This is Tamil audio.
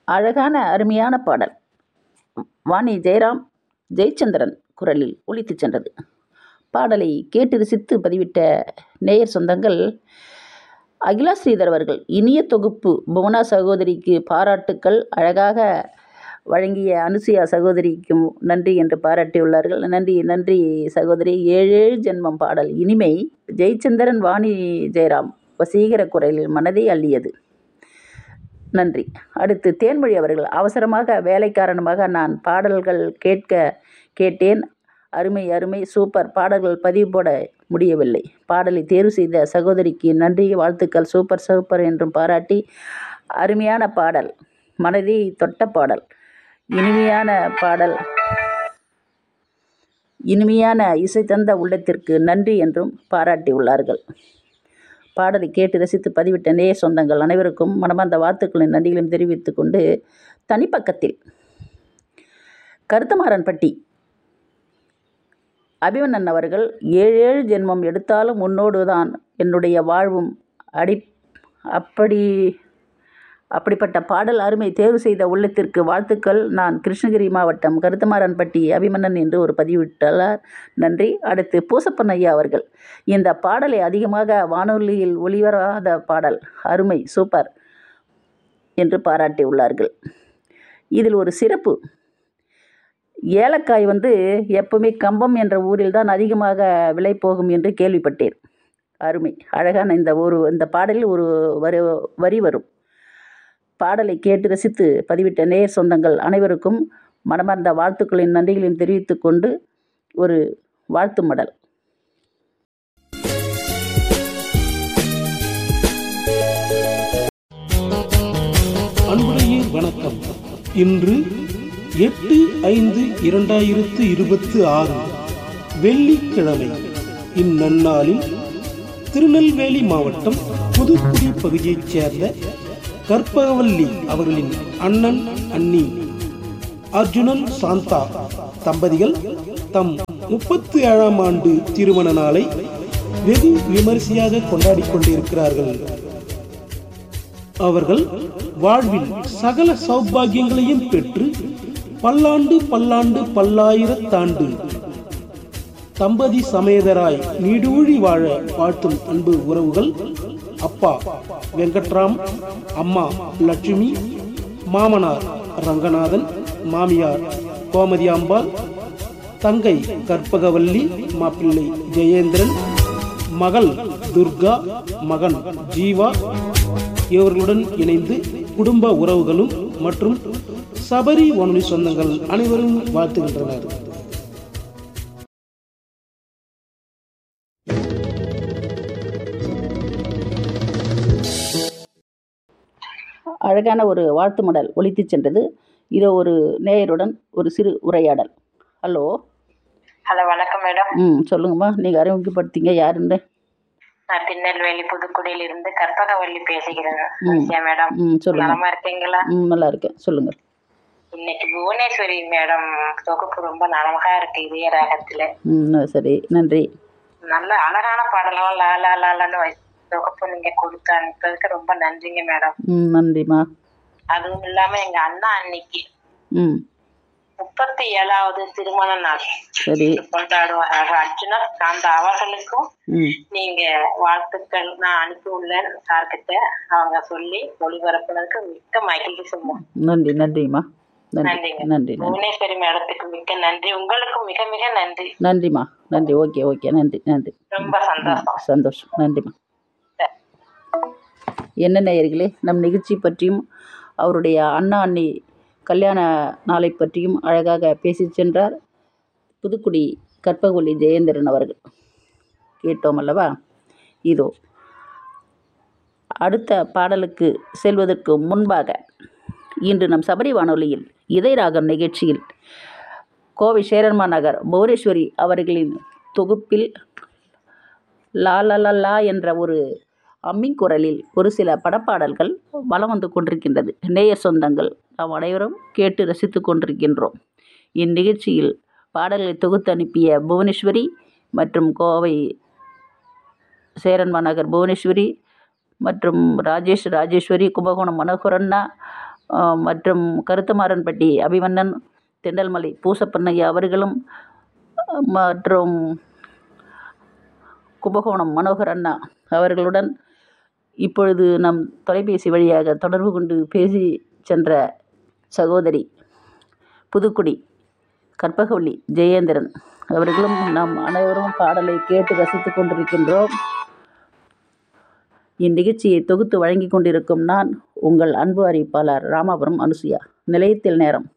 அழகான அருமையான பாடல் வாணி ஜெயராம் ஜெயச்சந்திரன் குரலில் ஒலித்துச் சென்றது பாடலை கேட்டு ரசித்து பதிவிட்ட நேயர் சொந்தங்கள் அகிலா ஸ்ரீதர் அவர்கள் இனிய தொகுப்பு புவனா சகோதரிக்கு பாராட்டுக்கள் அழகாக வழங்கிய அனுசுயா சகோதரிக்கும் நன்றி என்று பாராட்டியுள்ளார்கள் நன்றி நன்றி சகோதரி ஏழேழு ஜென்மம் பாடல் இனிமை ஜெயச்சந்திரன் வாணி ஜெயராம் வசீகர குரலில் மனதை அள்ளியது நன்றி அடுத்து தேன்மொழி அவர்கள் அவசரமாக வேலை காரணமாக நான் பாடல்கள் கேட்க கேட்டேன் அருமை அருமை சூப்பர் பாடல்கள் பதிவு போட முடியவில்லை பாடலை தேர்வு செய்த சகோதரிக்கு நன்றி வாழ்த்துக்கள் சூப்பர் சூப்பர் என்றும் பாராட்டி அருமையான பாடல் மனதை தொட்ட பாடல் இனிமையான பாடல் இனிமையான இசை தந்த உள்ளத்திற்கு நன்றி என்றும் பாராட்டியுள்ளார்கள் பாடலை கேட்டு ரசித்து பதிவிட்ட நேய சொந்தங்கள் அனைவருக்கும் மனமார்ந்த வாழ்த்துக்களின் நன்றிகளையும் தெரிவித்துக் கொண்டு தனிப்பக்கத்தில் கருத்தமாறன்பட்டி அபிமன்னன் அவர்கள் ஏழு ஏழு ஜென்மம் எடுத்தாலும் உன்னோடு தான் என்னுடைய வாழ்வும் அடி அப்படி அப்படிப்பட்ட பாடல் அருமை தேர்வு செய்த உள்ளத்திற்கு வாழ்த்துக்கள் நான் கிருஷ்ணகிரி மாவட்டம் கருத்தமாறன்பட்டி அபிமன்னன் என்று ஒரு பதிவிட்டுள்ளார் நன்றி அடுத்து பூசப்பன் ஐயா அவர்கள் இந்த பாடலை அதிகமாக வானொலியில் ஒளிவராத பாடல் அருமை சூப்பர் என்று பாராட்டியுள்ளார்கள் இதில் ஒரு சிறப்பு ஏலக்காய் வந்து எப்பவுமே கம்பம் என்ற ஊரில் தான் அதிகமாக விலை போகும் என்று கேள்விப்பட்டேன் அருமை அழகான இந்த ஒரு இந்த பாடலில் ஒரு வரி வரி வரும் பாடலை கேட்டு ரசித்து பதிவிட்ட நேர் சொந்தங்கள் அனைவருக்கும் மனமார்ந்த வாழ்த்துக்களின் நன்றிகளையும் தெரிவித்துக் கொண்டு ஒரு வாழ்த்து மடல் அன்புடைய வணக்கம் இன்று எட்டு ஐந்து இரண்டாயிரத்து இருபத்தி ஆறு வெள்ளிக்கிழமை இந்நன்னாளில் திருநெல்வேலி மாவட்டம் புதுக்குடி பகுதியைச் சேர்ந்த கற்பகவல்லி அவர்களின் அண்ணன் அண்ணி அர்ஜுனன் சாந்தா தம்பதிகள் தம் முப்பத்தி ஏழாம் ஆண்டு திருமண நாளை வெகு விமரிசையாக கொண்டாடிக் கொண்டிருக்கிறார்கள் அவர்கள் வாழ்வில் சகல சௌபாகியங்களையும் பெற்று பல்லாண்டு பல்லாண்டு பல்லாயிரத்தாண்டு தம்பதி சமேதராய் நீடூழி வாழ வாழ்த்தும் அன்பு உறவுகள் அப்பா வெங்கட்ராம் அம்மா லட்சுமி மாமனார் ரங்கநாதன் மாமியார் கோமதி அம்பாள் தங்கை கற்பகவல்லி மாப்பிள்ளை ஜெயேந்திரன் மகள் துர்கா மகன் ஜீவா இவர்களுடன் இணைந்து குடும்ப உறவுகளும் மற்றும் சபரி வானொலி சொந்தங்கள் அனைவரும் வாழ்த்துகின்றனர் அழகான ஒரு வாழ்த்து மடல் ஒலித்துச் சென்றது இதோ ஒரு நேயருடன் ஒரு சிறு உரையாடல் ஹலோ ஹலோ வணக்கம் மேடம் ம் சொல்லுங்கம்மா நீங்கள் அறிமுகப்படுத்திங்க யாருன்னு நான் திருநெல்வேலி புதுக்குடியில இருந்து கற்பகவல்லி பேசுகிறேன் ம். நித்யா மேடம் ம் சொல்லுங்க நலமா இருக்கீங்களா ம் நல்லா இருக்கேன் சொல்லுங்கள் இன்னைக்கு புவனேஸ்வரி மேடம் தொகுப்பு ரொம்ப நலமாக இருக்கு இதய ராகத்துல ம் சரி நன்றி நல்ல அழகான பாடலாம் லா லா லான்னு வ- தொகுப்பு நீங்க கொடுத்து அனுப்புறதுக்கு ரொம்ப நன்றிங்க மேடம் ம் நன்றிம்மா அதுவும் இல்லாம எங்க அண்ணா அன்னைக்கு ம் முப்பத்தி ஏழாவது திருமண நாள் சரி கொண்டாடுவாங்க அர்ஜுனா சாந்தா அவர்களுக்கும் ம் நீங்க வாழ்த்துக்கள் நான் அனுப்பி உள்ளேன் சார்கிட்ட அவங்க சொல்லி ஒளிபரப்புனதுக்கு மிக்க மகிழ்ச்சி சொல்லுவோம் நன்றி நன்றிம்மா நன்றி நன்றிங்க. நன்றி நன்றி புவனேஸ்வரி மேடத்துக்கு மிக்க நன்றி உங்களுக்கும் மிக மிக நன்றி நன்றிம்மா நன்றி ஓகே ஓகே நன்றி நன்றி ரொம்ப சந்தோஷம் சந்தோஷம் நன்றிம்மா என்ன நேயர்களே நம் நிகழ்ச்சி பற்றியும் அவருடைய அண்ணா அண்ணி கல்யாண நாளை பற்றியும் அழகாக பேசிச் சென்றார் புதுக்குடி கற்பகொல்லி ஜெயேந்திரன் அவர்கள் கேட்டோம் அல்லவா இதோ அடுத்த பாடலுக்கு செல்வதற்கு முன்பாக இன்று நம் சபரி வானொலியில் இதயராகம் நிகழ்ச்சியில் கோவை சேரன்மா நகர் புவனேஸ்வரி அவர்களின் தொகுப்பில் லா லா லா லா என்ற ஒரு அம்மிங் குரலில் ஒரு சில படப்பாடல்கள் வலம் வந்து கொண்டிருக்கின்றது நேயர் சொந்தங்கள் நாம் அனைவரும் கேட்டு ரசித்து கொண்டிருக்கின்றோம் இந்நிகழ்ச்சியில் பாடல்களை தொகுத்து அனுப்பிய புவனேஸ்வரி மற்றும் கோவை சேரன்மா நகர் புவனேஸ்வரி மற்றும் ராஜேஷ் ராஜேஸ்வரி கும்பகோணம் மனோகரண்ணா ஆஹ், மற்றும் கருத்தமாறன்பட்டி அபிமன்னன் திண்டல்மலை பூசப்பண்ணையா அவர்களும் ஆஹ், மற்றும் கும்பகோணம் மனோகர் அண்ணா அவர்களுடன் இப்பொழுது நம் தொலைபேசி வழியாக தொடர்பு கொண்டு பேசி சென்ற சகோதரி புதுக்குடி கற்பகவள்ளி ஜெயேந்திரன் அவர்களும் நாம் அனைவரும் பாடலை கேட்டு ரசித்துக் கொண்டிருக்கின்றோம் இந்நிகழ்ச்சியை தொகுத்து வழங்கிக் கொண்டிருக்கும் நான் உங்கள் அன்பு அறிவிப்பாளர் ராமாபுரம் அனுசுயா நிலையத்தில் நேரம்